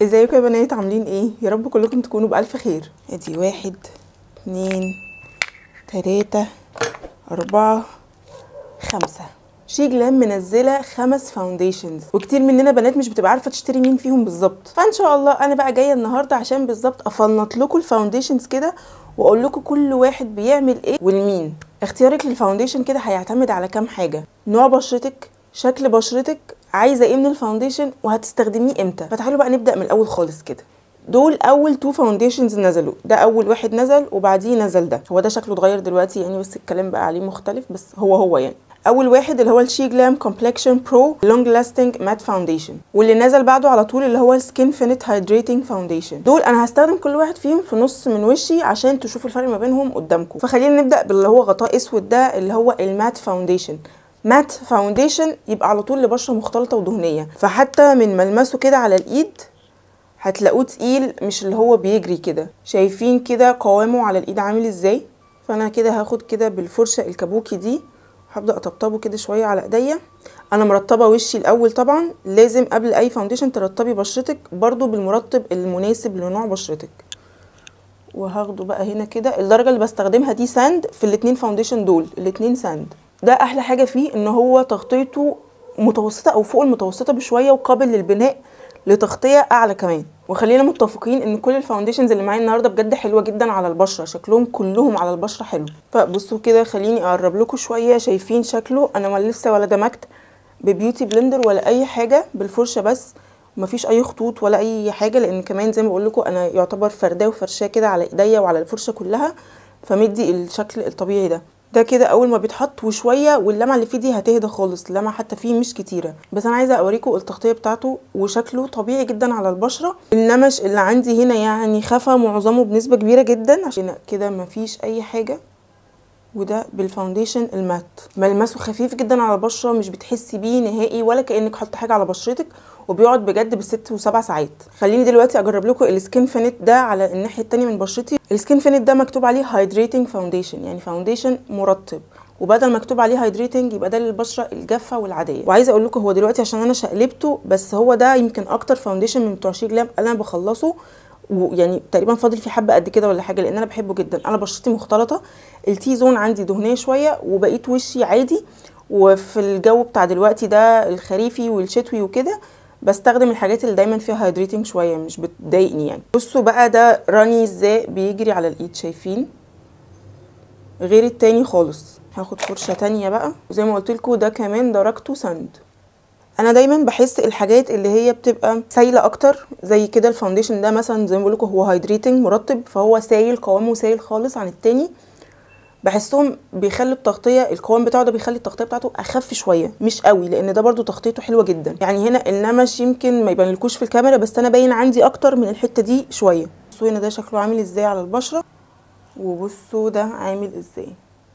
ازيكم يا بنات عاملين ايه يا رب كلكم تكونوا بالف خير ادي واحد اتنين تلاتة اربعة خمسة شي جلام منزله خمس فاونديشنز وكتير مننا بنات مش بتبقى عارفه تشتري مين فيهم بالظبط فان شاء الله انا بقى جايه النهارده عشان بالظبط افنط لكم الفاونديشنز كده واقول لكم كل واحد بيعمل ايه والمين اختيارك للفاونديشن كده هيعتمد على كام حاجه نوع بشرتك شكل بشرتك عايزه ايه من الفاونديشن وهتستخدميه امتى فتعالوا بقى نبدا من الاول خالص كده دول اول تو فاونديشنز نزلوا ده اول واحد نزل وبعديه نزل ده هو ده شكله اتغير دلوقتي يعني بس الكلام بقى عليه مختلف بس هو هو يعني اول واحد اللي هو الشي جلام كومبلكشن برو لونج لاستنج مات فاونديشن واللي نزل بعده على طول اللي هو السكين فينيت هايدريتنج فاونديشن دول انا هستخدم كل واحد فيهم في نص من وشي عشان تشوفوا الفرق ما بينهم قدامكم فخلينا نبدا باللي هو غطاء اسود ده اللي هو المات فاونديشن مات فاونديشن يبقى على طول لبشره مختلطه ودهنيه فحتى من ملمسه كده على الايد هتلاقوه تقيل مش اللي هو بيجري كده شايفين كده قوامه على الايد عامل ازاي فانا كده هاخد كده بالفرشه الكابوكي دي هبدا اطبطبه كده شويه على ايديا انا مرطبه وشي الاول طبعا لازم قبل اي فاونديشن ترطبي بشرتك برضو بالمرطب المناسب لنوع بشرتك وهاخده بقى هنا كده الدرجه اللي بستخدمها دي ساند في الاتنين فاونديشن دول الاتنين ساند ده احلى حاجه فيه ان هو تغطيته متوسطه او فوق المتوسطه بشويه وقابل للبناء لتغطيه اعلى كمان وخلينا متفقين ان كل الفاونديشنز اللي معايا النهارده بجد حلوه جدا على البشره شكلهم كلهم على البشره حلو فبصوا كده خليني اقرب لكم شويه شايفين شكله انا ما لسه ولا دمجت ببيوتي بلندر ولا اي حاجه بالفرشه بس ومفيش اي خطوط ولا اي حاجه لان كمان زي ما بقول لكم انا يعتبر فرداه وفرشاه كده على ايديا وعلى الفرشه كلها فمدي الشكل الطبيعي ده ده كده اول ما بيتحط وشويه واللمعه اللي فيه دي هتهدى خالص اللمعه حتى فيه مش كتيره بس انا عايزه اوريكم التغطيه بتاعته وشكله طبيعي جدا على البشره النمش اللي عندي هنا يعني خفى معظمه بنسبه كبيره جدا عشان كده مفيش اي حاجه وده بالفاونديشن المات ملمسه خفيف جدا على البشره مش بتحسي بيه نهائي ولا كانك حاطه حاجه على بشرتك وبيقعد بجد بالست وسبع ساعات خليني دلوقتي اجرب لكم السكين فينيت ده على الناحيه التانية من بشرتي السكين فينيت ده مكتوب عليه هايدريتنج فاونديشن يعني فاونديشن مرطب وبدل مكتوب عليه هايدريتنج يبقى ده للبشره الجافه والعاديه وعايزه اقول لكم هو دلوقتي عشان انا شقلبته بس هو ده يمكن اكتر فاونديشن من بتوع شي جلام انا بخلصه ويعني تقريبا فاضل فيه حبه قد كده ولا حاجه لان انا بحبه جدا انا بشرتي مختلطه التي زون عندي دهنيه شويه وبقيت وشي عادي وفي الجو بتاع دلوقتي ده الخريفي والشتوي وكده بستخدم الحاجات اللي دايما فيها هايدريتنج شويه مش بتضايقني يعني بصوا بقى ده راني ازاي بيجري على الايد شايفين غير التاني خالص هاخد فرشه تانية بقى وزي ما قلت لكم ده كمان درجته ساند انا دايما بحس الحاجات اللي هي بتبقى سايله اكتر زي كده الفاونديشن ده مثلا زي ما بقول لكم هو هايدريتنج مرطب فهو سايل قوامه سايل خالص عن التاني بحسهم بيخلي التغطيه القوام بتاعه ده بيخلي التغطيه بتاعته اخف شويه مش قوي لان ده برده تغطيته حلوه جدا يعني هنا النمش يمكن ما يبانلكوش في الكاميرا بس انا باين عندي اكتر من الحته دي شويه بصوا هنا ده شكله عامل ازاي على البشره وبصوا ده عامل ازاي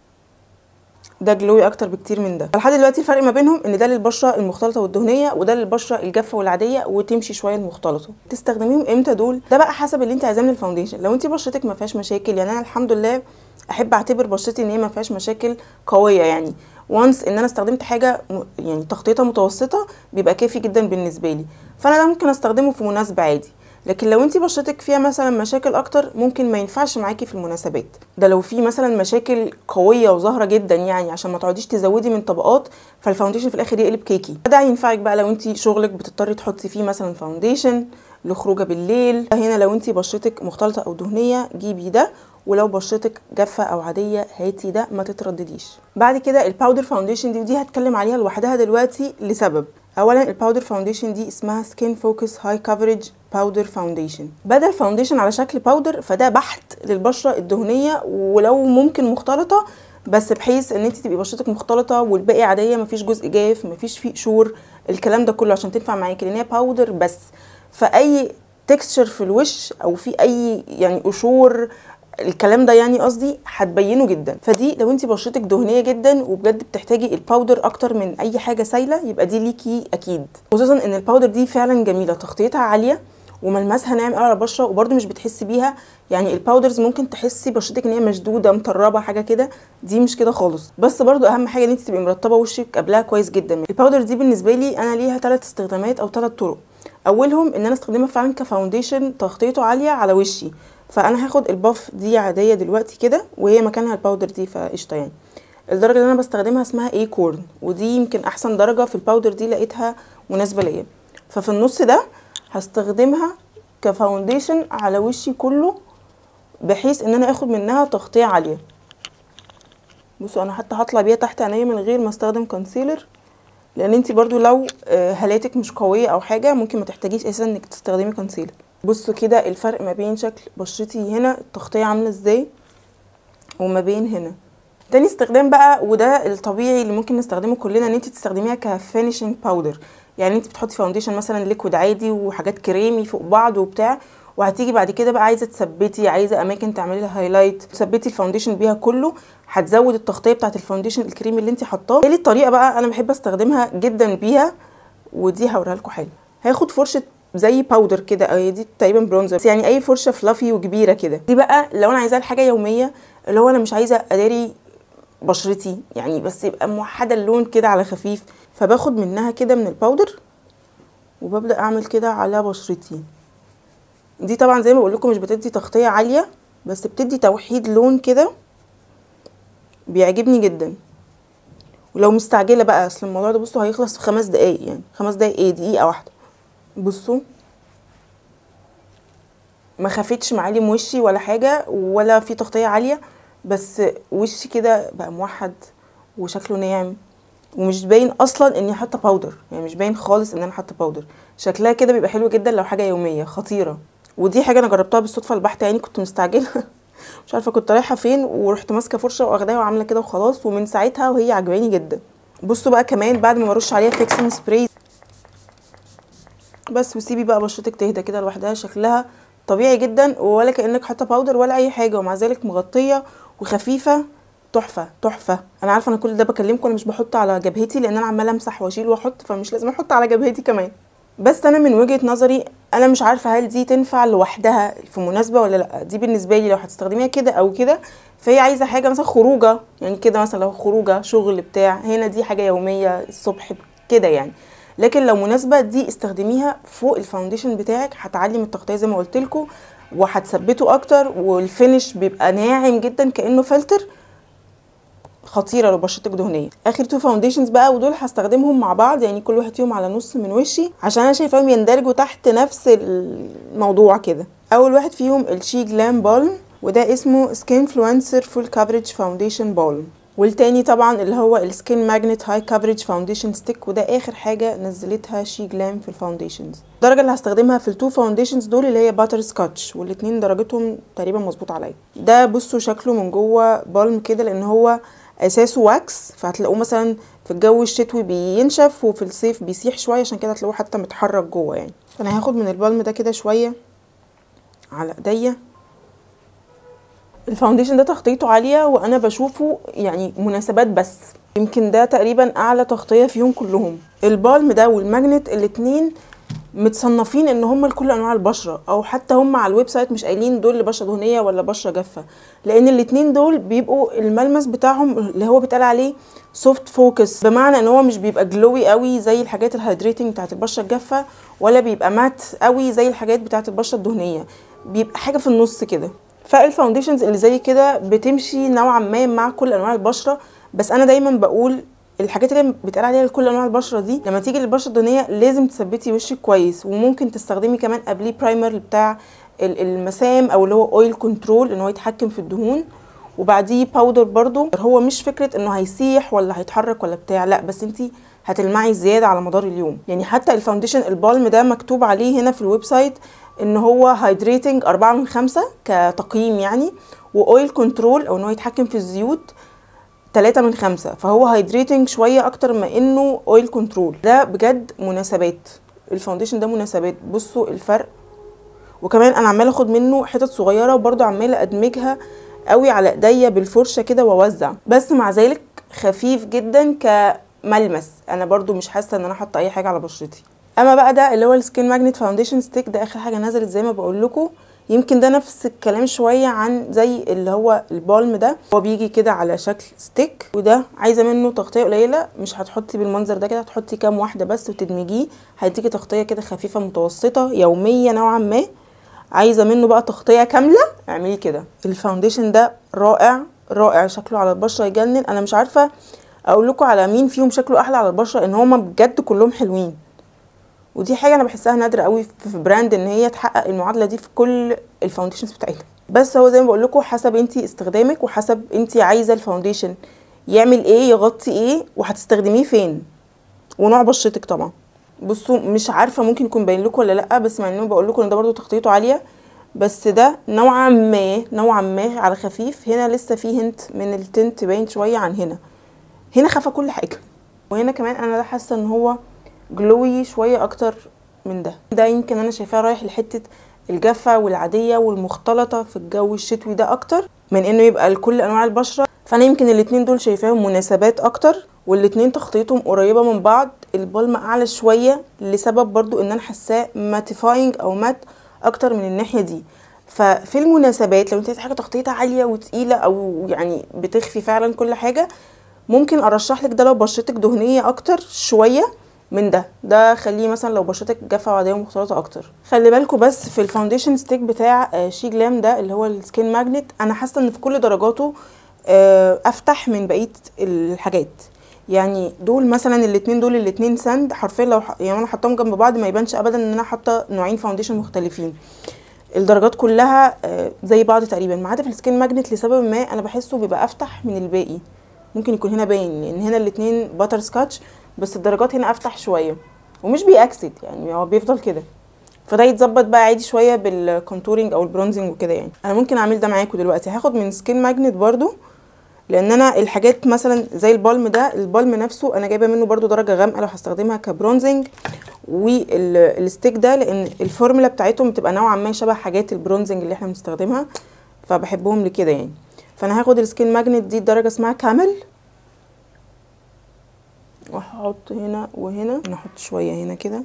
ده جلوي اكتر بكتير من ده لحد دلوقتي الفرق ما بينهم ان ده للبشره المختلطه والدهنيه وده للبشره الجافه والعاديه وتمشي شويه المختلطه تستخدميهم امتى دول ده بقى حسب اللي انت عايزاه من الفاونديشن لو انت بشرتك ما فيهاش مشاكل يعني انا الحمد لله احب اعتبر بشرتي ان هي ما فيهاش مشاكل قويه يعني وانس ان انا استخدمت حاجه يعني تغطيتها متوسطه بيبقى كافي جدا بالنسبه لي فانا ده ممكن استخدمه في مناسبه عادي لكن لو انت بشرتك فيها مثلا مشاكل اكتر ممكن ما ينفعش معاكي في المناسبات ده لو في مثلا مشاكل قويه وظاهره جدا يعني عشان ما تقعديش تزودي من طبقات فالفاونديشن في الاخر يقلب كيكي ده هينفعك بقى لو انت شغلك بتضطري تحطي فيه مثلا فاونديشن لخروجه بالليل هنا لو انت بشرتك مختلطه او دهنيه جيبي ده ولو بشرتك جافه او عاديه هاتي ده ما تتردديش بعد كده الباودر فاونديشن دي ودي هتكلم عليها لوحدها دلوقتي لسبب اولا الباودر فاونديشن دي اسمها سكين فوكس هاي كفرج باودر فاونديشن بدل فاونديشن على شكل باودر فده بحت للبشره الدهنيه ولو ممكن مختلطه بس بحيث ان انت تبقي بشرتك مختلطه والباقي عاديه مفيش جزء جاف مفيش فيه قشور الكلام ده كله عشان تنفع معاكي لان هي باودر بس فاي تكستشر في الوش او في اي يعني قشور الكلام ده يعني قصدي هتبينه جدا فدي لو انت بشرتك دهنيه جدا وبجد بتحتاجي الباودر اكتر من اي حاجه سايله يبقى دي ليكي اكيد خصوصا ان الباودر دي فعلا جميله تغطيتها عاليه وملمسها ناعم قوي على البشره وبرده مش بتحسي بيها يعني الباودرز ممكن تحسي بشرتك ان هي مشدوده مطربه حاجه كده دي مش كده خالص بس برده اهم حاجه ان انت تبقي مرطبه وشك قبلها كويس جدا الباودر دي بالنسبه لي انا ليها ثلاث استخدامات او ثلاث طرق اولهم ان انا استخدمها فعلا كفاونديشن تغطيته عاليه على وشي فانا هاخد الباف دي عاديه دلوقتي كده وهي مكانها الباودر دي فقشطه يعني الدرجه اللي انا بستخدمها اسمها اي كورن ودي يمكن احسن درجه في الباودر دي لقيتها مناسبه ليا ففي النص ده هستخدمها كفاونديشن على وشي كله بحيث ان انا اخد منها تغطيه عاليه بصوا انا حتى هطلع بيها تحت عينيا من غير ما استخدم كونسيلر لان انت برضو لو آه، هالاتك مش قويه او حاجه ممكن ما تحتاجيش اساسا انك تستخدمي كونسيلر بصوا كده الفرق ما بين شكل بشرتي هنا التغطيه عامله ازاي وما بين هنا تاني استخدام بقى وده الطبيعي اللي ممكن نستخدمه كلنا ان انت تستخدميها كفينيشنج باودر يعني انت بتحطي فاونديشن مثلا ليكويد عادي وحاجات كريمي فوق بعض وبتاع وهتيجي بعد كده بقى عايزه تثبتي عايزه اماكن تعملي لها هايلايت تثبتي الفاونديشن بيها كله هتزود التغطيه بتاعه الفاونديشن الكريمي اللي انت حطاه تالت طريقه بقى انا بحب استخدمها جدا بيها ودي هوريها لكم حالا هاخد فرشه زي باودر كده هي دي تقريبا برونزر بس يعني اي فرشه فلافي وكبيره كده دي بقى لو انا عايزاها لحاجه يوميه اللي هو انا مش عايزه اداري بشرتي يعني بس يبقى موحده اللون كده على خفيف فباخد منها كده من الباودر وببدا اعمل كده على بشرتي دي طبعا زي ما بقول لكم مش بتدي تغطيه عاليه بس بتدي توحيد لون كده بيعجبني جدا ولو مستعجله بقى اصل الموضوع ده بصوا هيخلص في خمس دقايق يعني خمس دقايق ايه دقيقه واحده بصوا ما خفتش معالم وشي ولا حاجه ولا في تغطيه عاليه بس وشي كده بقى موحد وشكله ناعم ومش باين اصلا اني حاطه باودر يعني مش باين خالص ان انا حاطه باودر شكلها كده بيبقى حلو جدا لو حاجه يوميه خطيره ودي حاجه انا جربتها بالصدفه البحته يعني كنت مستعجله مش عارفه كنت رايحه فين ورحت ماسكه فرشه واخداها وعامله كده وخلاص ومن ساعتها وهي عجباني جدا بصوا بقى كمان بعد ما برش عليها فيكسنج سبراي بس وسيبي بقى بشرتك تهدى كده لوحدها شكلها طبيعي جدا ولا كانك حاطه باودر ولا اي حاجه ومع ذلك مغطيه وخفيفه تحفه تحفه انا عارفه انا كل ده بكلمكم انا مش بحط على جبهتي لان انا عماله امسح واشيل واحط فمش لازم احط على جبهتي كمان بس انا من وجهه نظري انا مش عارفه هل دي تنفع لوحدها في مناسبه ولا لا دي بالنسبه لي لو هتستخدميها كده او كده فهي عايزه حاجه مثلا خروجه يعني كده مثلا لو خروجه شغل بتاع هنا دي حاجه يوميه الصبح كده يعني لكن لو مناسبه دي استخدميها فوق الفاونديشن بتاعك هتعلي من التغطيه زي ما قلت لكم وهتثبته اكتر والفينش بيبقى ناعم جدا كانه فلتر خطيره لو بشرتك دهنيه اخر تو فاونديشنز بقى ودول هستخدمهم مع بعض يعني كل واحد فيهم على نص من وشي عشان انا شايفاهم يندرجوا تحت نفس الموضوع كده اول واحد فيهم الشي جلام بالم وده اسمه سكين فلونسر فول كفرج فاونديشن بالم والتاني طبعا اللي هو السكين ماجنت هاي كفرج فاونديشن ستيك وده اخر حاجه نزلتها شي جلام في الفاونديشنز الدرجه اللي هستخدمها في التو فاونديشنز دول اللي هي باتر سكotch والاتنين درجتهم تقريبا مظبوط عليا ده بصوا شكله من جوه بالم كده لان هو اساسه واكس فهتلاقوه مثلا في الجو الشتوي بينشف وفي الصيف بيسيح شويه عشان كده هتلاقوه حتى متحرك جوه يعني فانا هاخد من البالم ده كده شويه على ايديا الفاونديشن ده تغطيته عاليه وانا بشوفه يعني مناسبات بس يمكن ده تقريبا اعلى تغطيه فيهم كلهم البالم ده والماجنت الاتنين متصنفين ان هم لكل انواع البشره او حتى هم على الويب سايت مش قايلين دول لبشره دهنيه ولا بشره جافه لان الاتنين دول بيبقوا الملمس بتاعهم اللي هو بيتقال عليه سوفت فوكس بمعنى ان هو مش بيبقى جلوي قوي زي الحاجات الهايدريتنج بتاعت البشره الجافه ولا بيبقى مات قوي زي الحاجات بتاعت البشره الدهنيه بيبقى حاجه في النص كده فالفاونديشنز اللي زي كده بتمشي نوعا ما مع كل انواع البشره بس انا دايما بقول الحاجات اللي بيتقال عليها لكل انواع البشره دي لما تيجي للبشره الدهنيه لازم تثبتي وشك كويس وممكن تستخدمي كمان قبليه برايمر بتاع المسام او اللي هو اويل كنترول ان هو يتحكم في الدهون وبعديه باودر برضو هو مش فكره انه هيسيح ولا هيتحرك ولا بتاع لا بس انتي هتلمعي زياده على مدار اليوم يعني حتى الفاونديشن البالم ده مكتوب عليه هنا في الويب سايت ان هو هايدريتنج أربعة من خمسة كتقييم يعني واويل كنترول او ان هو يتحكم في الزيوت تلاتة من خمسة فهو هايدريتنج شوية أكتر ما إنه أويل كنترول ده بجد مناسبات الفاونديشن ده مناسبات بصوا الفرق وكمان أنا عمالة أخد منه حتت صغيرة وبرضه عمالة أدمجها قوي على إيديا بالفرشة كده وأوزع بس مع ذلك خفيف جدا كملمس أنا برضه مش حاسة إن أنا حاطة أي حاجة على بشرتي أما بقى ده اللي هو السكين ماجنت فاونديشن ستيك ده آخر حاجة نزلت زي ما بقول لكم يمكن ده نفس الكلام شويه عن زي اللي هو البالم ده هو بيجي كده على شكل ستيك وده عايزه منه تغطيه قليله مش هتحطي بالمنظر ده كده هتحطي كام واحده بس وتدمجيه هيديكي تغطيه كده خفيفه متوسطه يوميه نوعا ما عايزه منه بقى تغطيه كامله اعمليه كده الفاونديشن ده رائع رائع شكله على البشره يجنن انا مش عارفه اقول لكم على مين فيهم شكله احلى على البشره ان هما بجد كلهم حلوين ودي حاجه انا بحسها نادره قوي في براند ان هي تحقق المعادله دي في كل الفاونديشنز بتاعتها بس هو زي ما بقول لكم حسب انت استخدامك وحسب انت عايزه الفاونديشن يعمل ايه يغطي ايه وهتستخدميه فين ونوع بشرتك طبعا بصوا مش عارفه ممكن يكون باين لكم ولا لا بس مع انه بقول لكم ان ده برده تغطيته عاليه بس ده نوعا ما نوعا ما على خفيف هنا لسه فيه هنت من التنت باين شويه عن هنا هنا خفى كل حاجه وهنا كمان انا ده حاسه ان هو جلوي شويه اكتر من ده ده يمكن انا شايفاه رايح لحته الجافه والعاديه والمختلطه في الجو الشتوي ده اكتر من انه يبقى لكل انواع البشره فانا يمكن الاتنين دول شايفاهم مناسبات اكتر والاتنين تخطيطهم قريبه من بعض البالم اعلى شويه لسبب برضو ان انا حاساه ماتيفاينج او مات اكتر من الناحيه دي ففي المناسبات لو انت عايزه حاجه تخطيطها عاليه وتقيله او يعني بتخفي فعلا كل حاجه ممكن ارشح لك ده لو بشرتك دهنيه اكتر شويه من ده ده خليه مثلا لو بشرتك جافه وعاديه ومختلطه اكتر خلي بالكم بس في الفاونديشن ستيك بتاع شي جلام ده اللي هو السكين ماجنت انا حاسه ان في كل درجاته افتح من بقيه الحاجات يعني دول مثلا الاتنين دول الاتنين ساند حرفيا لو ح... يعني انا حطاهم جنب بعض ما يبانش ابدا ان انا حاطه نوعين فاونديشن مختلفين الدرجات كلها زي بعض تقريبا ما عدا في السكين ماجنت لسبب ما انا بحسه بيبقى افتح من الباقي ممكن يكون هنا باين لان هنا الاتنين باتر سكotch بس الدرجات هنا افتح شويه ومش بيأكسد يعني هو بيفضل كده فده يتظبط بقى عادي شويه بالكونتورنج او البرونزنج وكده يعني انا ممكن اعمل ده معاكم دلوقتي هاخد من سكين ماجنت برضو لان انا الحاجات مثلا زي البالم ده البالم نفسه انا جايبه منه برضو درجه غامقه لو هستخدمها كبرونزنج والستيك ده لان الفورمولا بتاعتهم بتبقى نوعا ما شبه حاجات البرونزنج اللي احنا بنستخدمها فبحبهم لكده يعني فانا هاخد السكين ماجنت دي درجه اسمها كامل واحط هنا وهنا نحط شويه هنا كده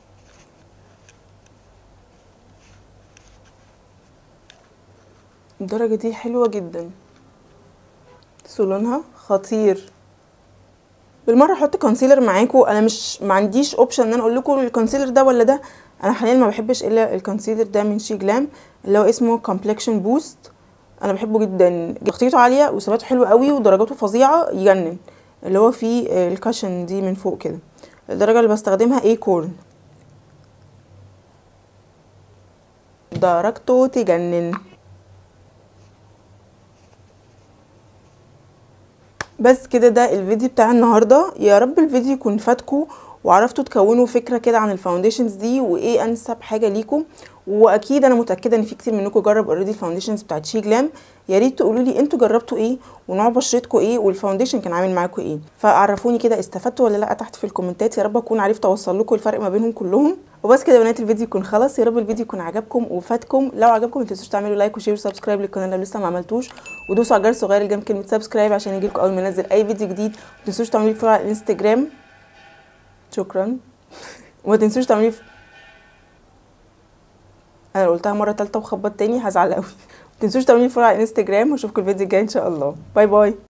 الدرجه دي حلوه جدا لونها خطير بالمره احط كونسيلر معاكم انا مش ما عنديش اوبشن ان انا اقول لكم الكونسيلر ده ولا ده انا حاليا ما بحبش الا الكونسيلر ده من شي جلام اللي هو اسمه كومبلكشن بوست انا بحبه جدا تغطيته عاليه وثباته حلو قوي ودرجاته فظيعه يجنن اللي هو فيه الكاشن دي من فوق كده الدرجه اللي بستخدمها اي كورن درجته تجنن بس كده ده الفيديو بتاع النهارده يا رب الفيديو يكون فاتكم وعرفتوا تكونوا فكره كده عن الفاونديشنز دي وايه انسب حاجه ليكم واكيد انا متاكده ان في كتير منكم جرب اوريدي الفاونديشنز بتاعت شي جلام يا ريت تقولوا لي انتوا جربتوا ايه ونوع بشرتكم ايه والفاونديشن كان عامل معاكم ايه فعرفوني كده استفدتوا ولا لا تحت في الكومنتات يا رب اكون عرفت اوصل لكم الفرق ما بينهم كلهم وبس كده بنات الفيديو يكون خلص يا رب الفيديو يكون عجبكم وفاتكم لو عجبكم ما تنسوش تعملوا لايك وشير وسبسكرايب للقناه لو لسه ما عملتوش ودوسوا على الجرس الصغير اللي جنب كلمه سبسكرايب عشان يجيلكم اول ما انزل اي فيديو جديد ما تنسوش تعملوا لي فولو على الانستجرام شكرا وما تنسوش تعملوا انا لو قلتها مره ثالثه وخبط تاني هزعل قوي ما تنسوش تعملوا لي فولو على الانستجرام واشوفكم الفيديو الجاي ان شاء الله باي باي